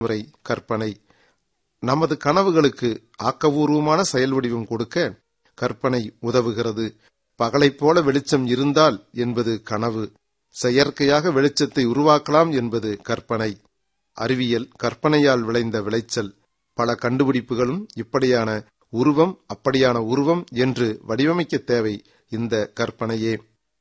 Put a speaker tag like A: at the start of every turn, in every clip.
A: முறை கற்பனை நமது கனவுகளுக்கு ஆக்கபூர்வமான செயல் வடிவம் கொடுக்க கற்பனை உதவுகிறது பகலைப் போல வெளிச்சம் இருந்தால் என்பது கனவு செயற்கையாக வெளிச்சத்தை உருவாக்கலாம் என்பது கற்பனை அறிவியல் கற்பனையால் விளைந்த விளைச்சல் பல கண்டுபிடிப்புகளும் இப்படியான உருவம் அப்படியான உருவம் என்று வடிவமைக்க தேவை இந்த கற்பனையே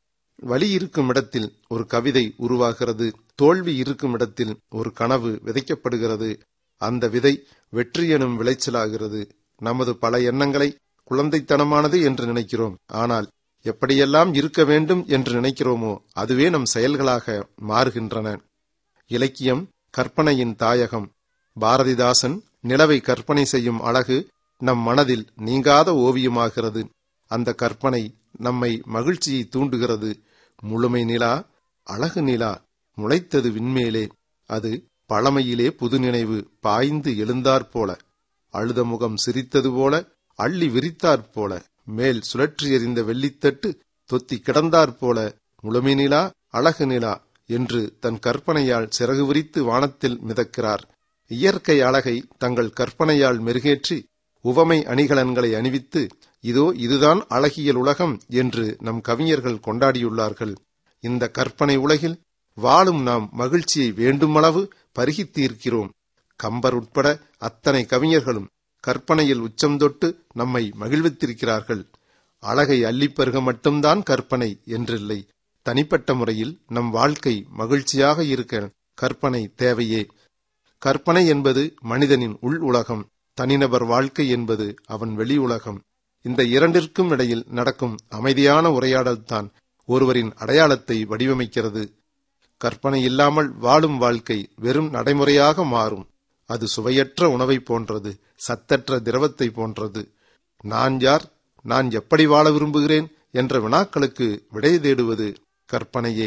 A: வலி இருக்கும் இடத்தில் ஒரு கவிதை உருவாகிறது தோல்வி இருக்கும் இடத்தில் ஒரு கனவு விதைக்கப்படுகிறது அந்த விதை வெற்றி எனும் விளைச்சலாகிறது நமது பல எண்ணங்களை குழந்தைத்தனமானது என்று நினைக்கிறோம் ஆனால் எப்படியெல்லாம் இருக்க வேண்டும் என்று நினைக்கிறோமோ அதுவே நம் செயல்களாக மாறுகின்றன இலக்கியம் கற்பனையின் தாயகம் பாரதிதாசன் நிலவை கற்பனை செய்யும் அழகு நம் மனதில் நீங்காத ஓவியமாகிறது அந்த கற்பனை நம்மை மகிழ்ச்சியை தூண்டுகிறது முழுமை நிலா அழகு நிலா முளைத்தது விண்மேலே அது பழமையிலே புது நினைவு பாய்ந்து எழுந்தாற்போல அழுத முகம் சிரித்தது போல அள்ளி விரித்தாற்போல மேல் சுழற்றி எறிந்த வெள்ளித்தட்டு தொத்தி கிடந்தாற்போல முழுமை நிலா அழகு நிலா என்று தன் கற்பனையால் சிறகு விரித்து வானத்தில் மிதக்கிறார் இயற்கை அழகை தங்கள் கற்பனையால் மெருகேற்றி உவமை அணிகலன்களை அணிவித்து இதோ இதுதான் அழகியல் உலகம் என்று நம் கவிஞர்கள் கொண்டாடியுள்ளார்கள் இந்த கற்பனை உலகில் வாழும் நாம் மகிழ்ச்சியை வேண்டுமளவு பருகித்தீர்க்கிறோம் கம்பர் உட்பட அத்தனை கவிஞர்களும் கற்பனையில் உச்சம் தொட்டு நம்மை மகிழ்வித்திருக்கிறார்கள் அழகை அள்ளிப்பருக மட்டும்தான் கற்பனை என்றில்லை தனிப்பட்ட முறையில் நம் வாழ்க்கை மகிழ்ச்சியாக இருக்க கற்பனை தேவையே கற்பனை என்பது மனிதனின் உள் உலகம் தனிநபர் வாழ்க்கை என்பது அவன் வெளி உலகம் இந்த இரண்டிற்கும் இடையில் நடக்கும் அமைதியான உரையாடல்தான் ஒருவரின் அடையாளத்தை வடிவமைக்கிறது கற்பனை இல்லாமல் வாழும் வாழ்க்கை வெறும் நடைமுறையாக மாறும் அது சுவையற்ற உணவை போன்றது சத்தற்ற திரவத்தை போன்றது நான் யார் நான் எப்படி வாழ விரும்புகிறேன் என்ற வினாக்களுக்கு விடை தேடுவது கற்பனையே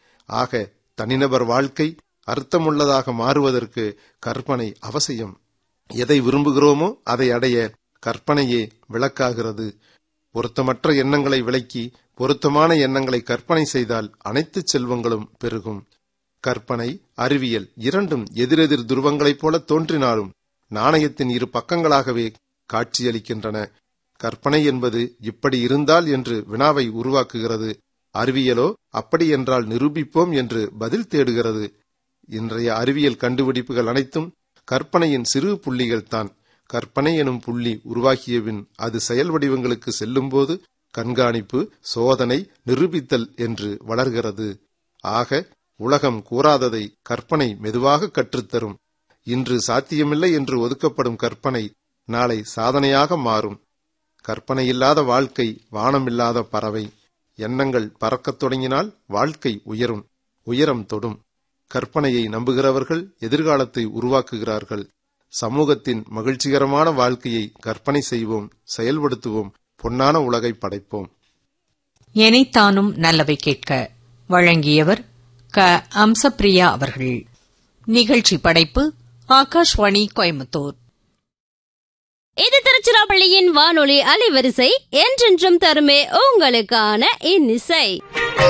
A: ஆக தனிநபர் வாழ்க்கை அர்த்தமுள்ளதாக மாறுவதற்கு கற்பனை அவசியம் எதை விரும்புகிறோமோ அதை அடைய கற்பனையே விளக்காகிறது பொருத்தமற்ற எண்ணங்களை விளக்கி பொருத்தமான எண்ணங்களை கற்பனை செய்தால் அனைத்து செல்வங்களும் பெருகும் கற்பனை அறிவியல் இரண்டும் எதிரெதிர் துருவங்களைப் போல தோன்றினாலும் நாணயத்தின் இரு பக்கங்களாகவே காட்சியளிக்கின்றன கற்பனை என்பது இப்படி இருந்தால் என்று வினாவை உருவாக்குகிறது அறிவியலோ அப்படி என்றால் நிரூபிப்போம் என்று பதில் தேடுகிறது இன்றைய அறிவியல் கண்டுபிடிப்புகள் அனைத்தும் கற்பனையின் சிறு புள்ளிகள் தான் கற்பனை எனும் புள்ளி உருவாக்கியபின் அது செயல் வடிவங்களுக்கு செல்லும்போது கண்காணிப்பு சோதனை நிரூபித்தல் என்று வளர்கிறது ஆக உலகம் கூறாததை கற்பனை மெதுவாக கற்றுத்தரும் இன்று சாத்தியமில்லை என்று ஒதுக்கப்படும் கற்பனை நாளை சாதனையாக மாறும் கற்பனை இல்லாத வாழ்க்கை வானமில்லாத பறவை எண்ணங்கள் பறக்கத் தொடங்கினால் வாழ்க்கை உயரும் உயரம் தொடும் கற்பனையை நம்புகிறவர்கள் எதிர்காலத்தை உருவாக்குகிறார்கள் சமூகத்தின் மகிழ்ச்சிகரமான வாழ்க்கையை கற்பனை செய்வோம் செயல்படுத்துவோம் பொன்னான உலகை படைப்போம்
B: எனைத்தானும் நல்லவை கேட்க வழங்கியவர் க அம்சப்பிரியா அவர்கள் நிகழ்ச்சி படைப்பு ஆகாஷ்வாணி கோயம்புத்தூர்
C: இது திருச்சிராப்பள்ளியின் வானொலி அலைவரிசை என்றென்றும் தருமே உங்களுக்கான இன்னிசை